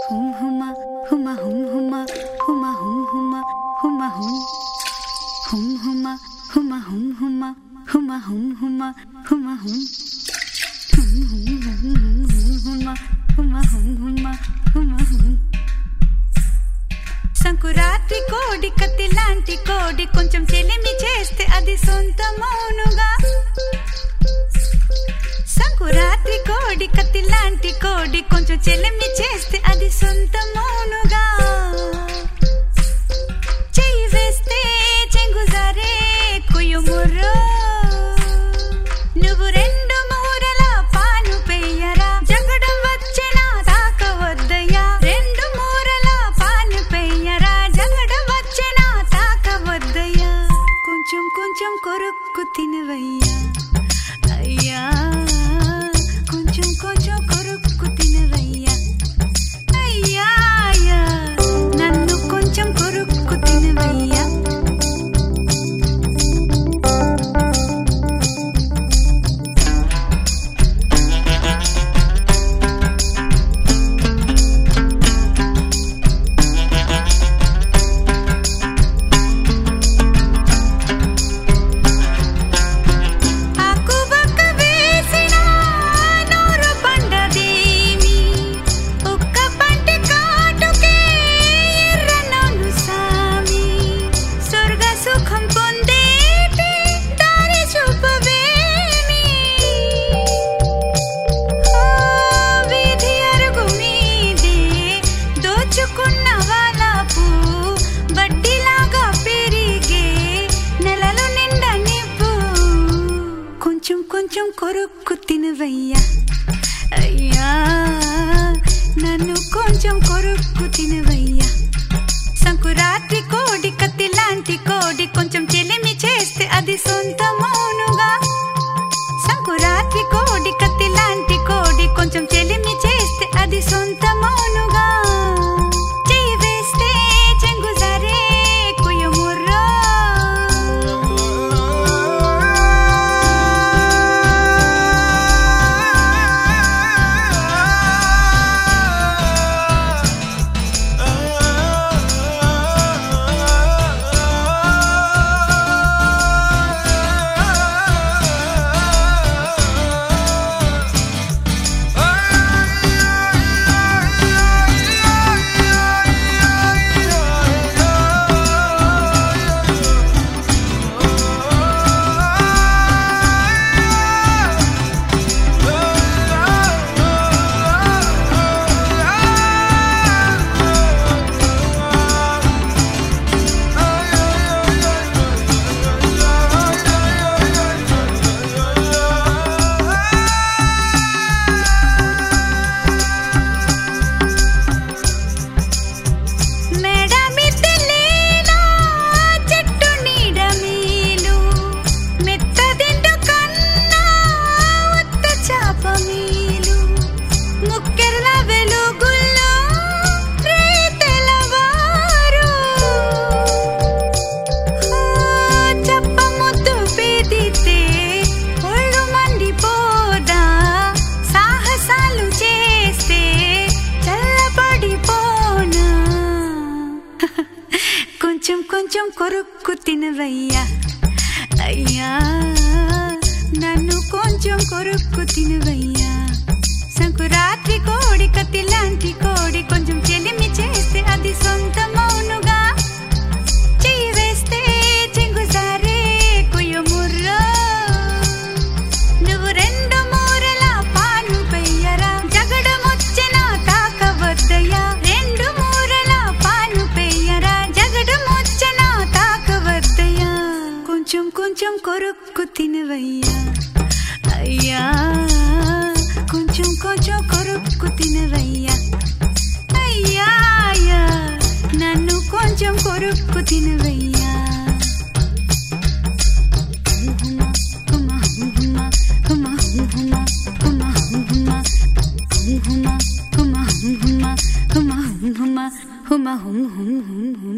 హుమ్ హుమ హుమ హుమ్ హుమ హుమ హుమ్ హుమ హుమ హుమ్ హుమ్ హుమ హుమ హుమ్ హుమ హుమ హుమ్ హుమ హుమ హుమ్ హుమ్ హుమ్ హుమ్ హుమ్ హుమ హుమ హుమ్ హుమ హుమ హుమ్ సంకురాత్రి కోడి కత్తి లాంటి కోడి కొంచెం చెలిమి చేస్తే అది సొంతమౌనుగా సంకురాత్రి కోడి కత్తి లాంటి కోడి కొంచెం చెలిమి చేస్తే అది సొంతమౌనుగా చెయ్యి వేస్తే చెంగుజారే కుయుముర్రో నువ్వు రెండు మూరల పాను పెయ్యరా జగడం వచ్చేనా తాకవద్దయ్యా రెండు మూరల పాను పెయ్యరా జగడం వచ్చేనా తాకవద్దయ్యా కొంచెం కొంచెం కొరుక్కు తినవయ్యా అయ్యా కొంచెం కొంచెం కొరుక్కు తినవయ్యా అయ్యా అయ్యా నన్ను కొంచెం కొరుక్కు తినవయ్యా ఆకుబక్క వేసిన నూరు పండదేమి ఒక్క పంటి కాటుకే ఎర్రనోలు సామి స్వర్గ సుఖం పొందేటి దారి చూపవేమి ఓ వీధి అరుగు మీదే దోచుకున్న వాళ్ళపు వడ్డీలాగా పెరిగే నెలలు నిండా నివ్వు కొంచెం కొంచెం కొరుక్కు తినవయ్యా అయ్యా నన్ను కొంచెం కొరుక్కు తినవయ్యా సంకురాత్రి కోడి కత్తి లాంటి కోడి కొంచెం చెలిమి చేస్తే అది సొంతమౌనుగా సంకురాత్రి కోడి కత్తి లాంటి కోడి కొంచెం చెలిమి చేస్తే అది సొంతమౌనుగా చెయ్యి వేస్తే చెంగుజారే కుయముర్రో మేడ మిద్దెలేనా చెట్టు నీడ మీలు మెత్త దిండు కన్నా ఉత్త చాప మీలు ముక్కెరల వెలుగుల్లో రే తెల్లవారు ఓ చప్ప ముద్దు పెదితే ఒళ్ళు మండిపోదా సాహసాలు చేస్తే చల్లబడిపోనా కొంచెం కొంచెం కొరుక్కు తినవయ్యా అయ్యా నన్ను కొంచెం కొరుక్కు తినవయ్యా సంకురాత్రి కోడి కత్తి లాంటి కోడి కొంచెం చెలిమి చేస్తే అది సొంతమౌనుగా చెయ్యి వేస్తే చెంగుజారే కుయముర్రో నువ్వు రెండు మూరల పాను పెయ్యరా జగడమొచ్చిన తాకవద్దయ్యా రెండు మూరల పాను పెయ్యరా జగడమొచ్చిన తాకవద్దయ్యా కొంచెం కొంచెం కొరుక్కు తినవయ్యా అయ్యా కొంచెం కొంచెం కొరుక్కు తినవయ్యా అయ్యా అయ్యా నన్ను కొంచెం కొరుక్కు తినవయ్యా హుమ హుమ హుమ హుమ హుమ హుమ హుమ హుమ హుమ హుమ హుమ హుమ హుమ హుమ హుమ హుమ హుమ